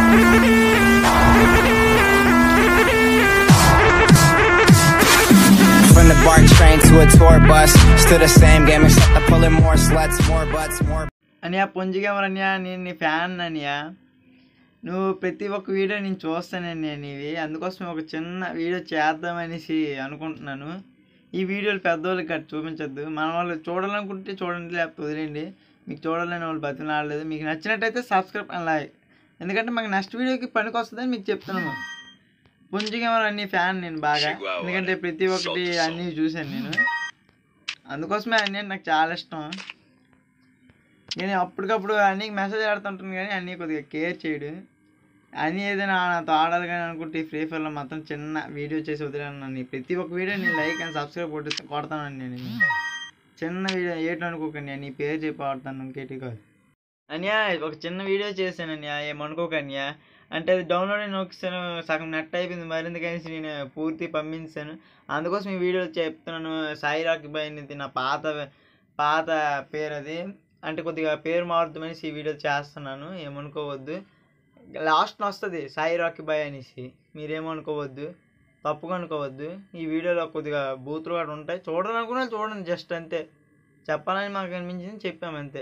From the BART train to a tour bus, still the same game except I'm pulling more sluts, more butts, more. అనియా పొంజిగేమర్ అనియా నేను నీ fan అనియా నువ్వు ప్రతి ఒక్క వీడియో నేను చూస్తానని నీవి అందుకోసం ఒక చిన్న వీడియో చేద్దామనేసి అనుకుంటున్నాను ఈ వీడియోలు పెద్దవాళ్ళకి అటు చూపించద్దు మన వాళ్ళు చూడాలనుకుంటే చూడండి లేకపోతే వదిలేండి మీకు చూడాలని వాళ్ళు బతిలాడలేదు మీకు నచ్చినట్టయితే సబ్స్క్రైబ్ అండ్ లైక్ ఎందుకంటే మాకు నెక్స్ట్ వీడియోకి పనికి వస్తుందని మీకు చెప్తున్నాము పుంజిగేమర్ అన్ని ఫ్యాన్ నేను బాగా ఎందుకంటే ప్రతి ఒక్కటి అన్నీ చూశాను నేను అందుకోసమే అన్నీ నాకు చాలా ఇష్టం నేను అప్పటికప్పుడు అన్నీ మెసేజ్ ఆడుతుంటాను కానీ అన్నీ కొద్దిగా కేర్ చేయడు అన్నీ ఏదైనా నాతో ఆడాలి కానీ అనుకుంటే ఫ్రీ ఫైర్లో మొత్తం చిన్న వీడియో చేసి వదిలేను నన్ను ప్రతి ఒక్క వీడియో నేను లైక్ అండ్ సబ్స్క్రైబ్ కొట్టి కొడతానండి నేను చిన్న వీడియో ఏటో అనుకోకండి నీ పేరు చెప్పి ఆడతాను ఇంకేటి కాదు అన్యా ఒక చిన్న వీడియో చేశాను అన్యా ఏమనుకోకన్యా అంటే అది డౌన్లోడ్ అని నొక్కిస్తాను సగం నెట్ అయిపోయింది మరింత కలిసి నేను పూర్తి పంపించాను అందుకోసం ఈ వీడియో చెప్తున్నాను సాయి రాకి బాయ్ అనేది నా పాత పాత పేరు అది అంటే కొద్దిగా పేరు మారుద్దామనేసి ఈ వీడియో చేస్తున్నాను ఏమనుకోవద్దు లాస్ట్ వస్తుంది సాయి రాకి బాయ్ అనేసి మీరేమనుకోవద్దు తప్పుగా అనుకోవద్దు ఈ వీడియోలో కొద్దిగా బూతులు కూడా ఉంటాయి చూడాలనుకున్నా చూడండి జస్ట్ అంతే చెప్పాలని మాకు అనిపించింది చెప్పాము అంతే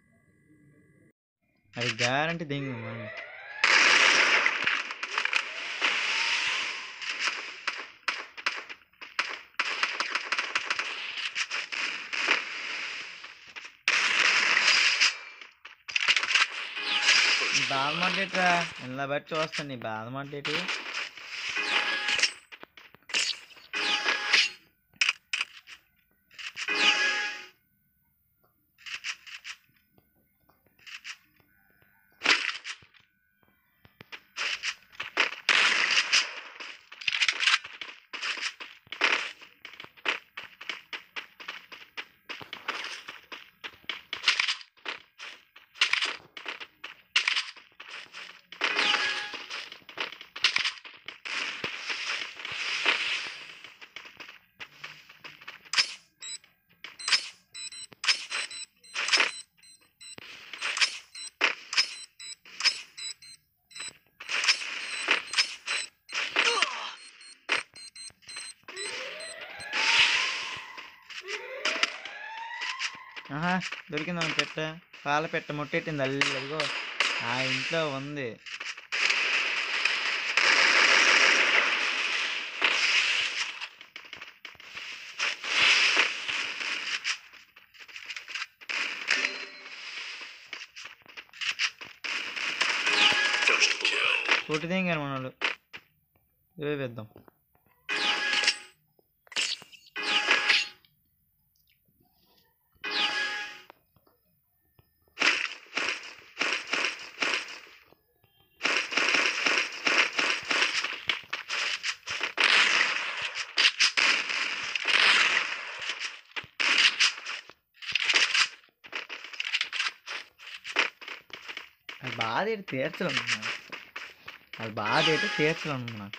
అది గ్యారంటీ దెంగి బాధ మాట్లాడరా ఇలా బట్టి చూస్తాను నీ బాధ మాట్లాడి ఆహా దొరికిందా పెట్ట పాల పెట్ట ముట్టెట్టింది అల్లి అదిగో ఆ ఇంట్లో ఉంది కొట్టిదేం కానీ మన వాళ్ళు ఇవే వేద్దాం అది బాధ ఏంటి తీర్చడం అది బాధ ఏంటి తీర్చడం నాకు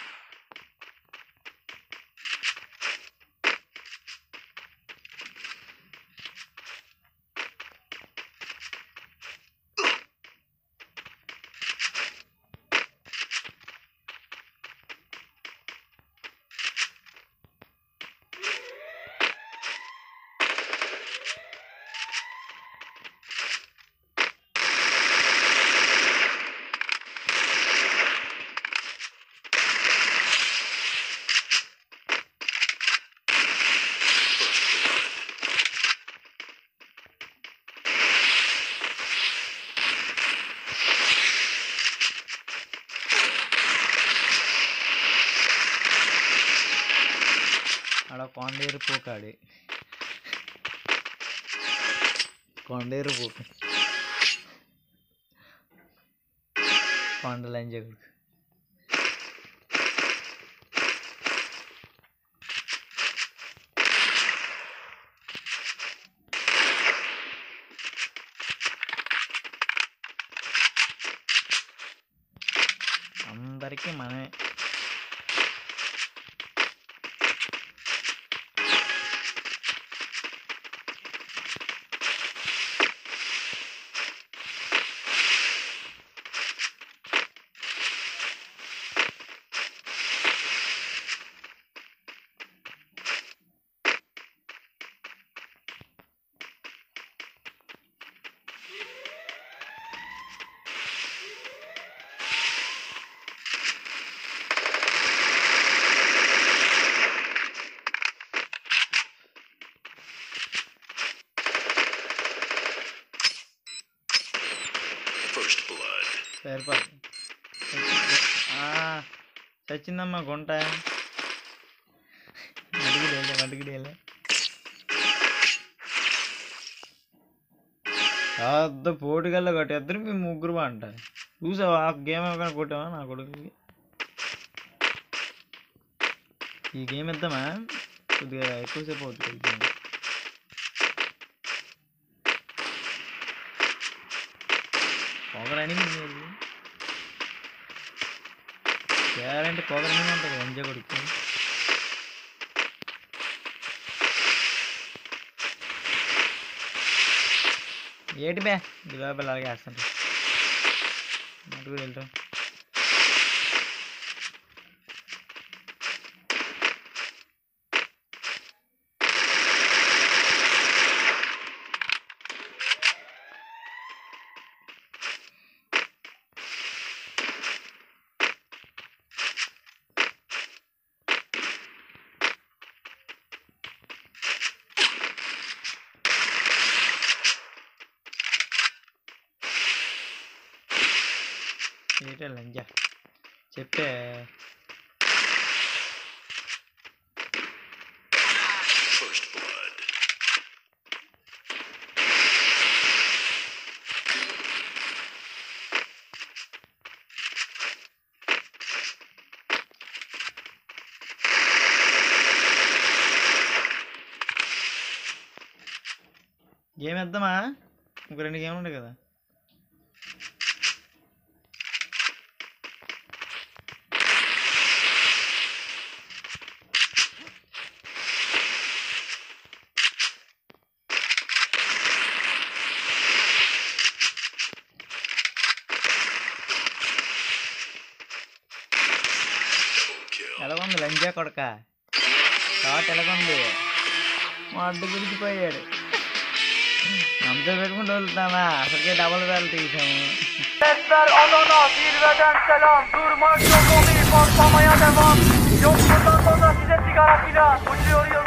ఆడ కొండేరు పోకాడి కొండేరు పోక కొండలు అని చెప్పి అందరికీ మనమే సరిపోద్ది ఆ, చచ్చిందమ్మా గుంట మటుకుడు వెళ్ళే మటుకుడు వెళ్ళే పెద్ద పోటుగల్లో కొట్టేద్దరు మీ ముగ్గురు అంటారు చూసావా ఆ గేమ్ ఏమైనా కొట్టావా నా కొడుకుకి ఈ గేమ్ ఇద్దామా కొద్దిగా ఎక్కువసేపు అవుతుంది ఈ గేమ్ పొగరని మీరు చేయాలంటే పొగరని ఉంటుంది ఎంజాయ్ కొడుకు ఏటి బే ఈ లోపల అలాగే వేస్తాను అటు వెళ్తాం ఏటే లంజా చెప్పే గేమ్ వేద్దామా ఇంకో రెండు గేమ్లు ఉంటాయి కదా ఎలాగుంది లంజా కొడక షాట్ ఎలాగుంది మా అడ్డు గురిచిపోయాడు అంత పెట్టుకుంటూ వెళ్తానా అసలుకే డబల్ వేలు తీసాము Sesler alana zirveden selam Durmak yok onu patlamaya devam Yok bundan sonra size sigara filan Uçuyor